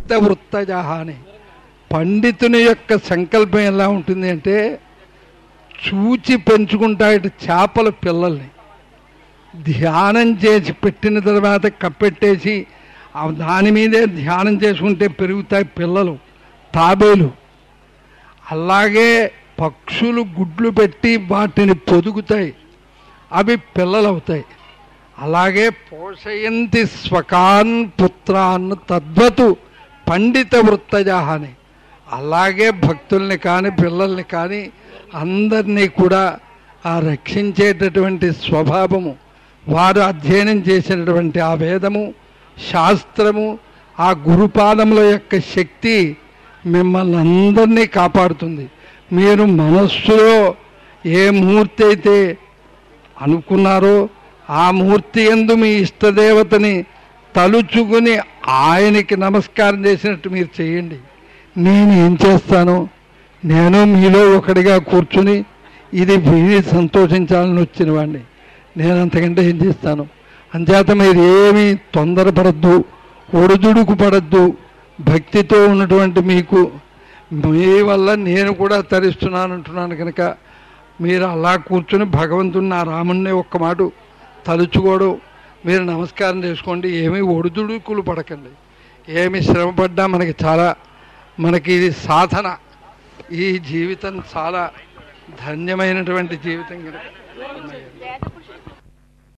పండిత వృత్తజ అని పండితుని యొక్క సంకల్పం ఎలా ఉంటుంది అంటే చూచి పెంచుకుంటాయట చేపల పిల్లల్ని ధ్యానం చేసి పెట్టిన తర్వాత కప్పెట్టేసి ఆ దాని మీదే ధ్యానం చేసుకుంటే పెరుగుతాయి పిల్లలు తాబేలు అలాగే పక్షులు గుడ్లు పెట్టి వాటిని పొదుగుతాయి అవి పిల్లలవుతాయి అలాగే పోషయంతి స్వకాన్ పుత్రాన్ తద్వతు పండిత వృత్తజ అని అలాగే భక్తుల్ని కానీ పిల్లల్ని కానీ అందరినీ కూడా ఆ రక్షించేటటువంటి స్వభావము వారు అధ్యయనం చేసినటువంటి ఆ వేదము శాస్త్రము ఆ గురుపాదముల యొక్క శక్తి మిమ్మల్ని అందరినీ కాపాడుతుంది మీరు మనస్సులో ఏ మూర్తి అయితే అనుకున్నారో ఆ మూర్తి ఎందు మీ ఇష్టదేవతని తలుచుకుని ఆయనకి నమస్కారం చేసినట్టు మీరు చేయండి నేను ఏం చేస్తాను నేను మీలో ఒకడిగా కూర్చుని ఇది విని సంతోషించాలని వచ్చిన వాడిని నేను అంతకంటే ఏం చేస్తాను అంచేత మీరు ఏమీ తొందరపడద్దు ఒడిదుడుకు పడద్దు భక్తితో ఉన్నటువంటి మీకు మీ వల్ల నేను కూడా తరిస్తున్నాను అంటున్నాను కనుక మీరు అలా కూర్చుని భగవంతుని నా రాముణ్ణి ఒక్క మాట తలుచుకోవడం మీరు నమస్కారం చేసుకోండి ఏమీ ఒడిదుడుకులు పడకండి ఏమి శ్రమపడ్డా మనకి చాలా మనకి ఇది సాధన ఈ జీవితం చాలా ధన్యమైనటువంటి జీవితం కనుక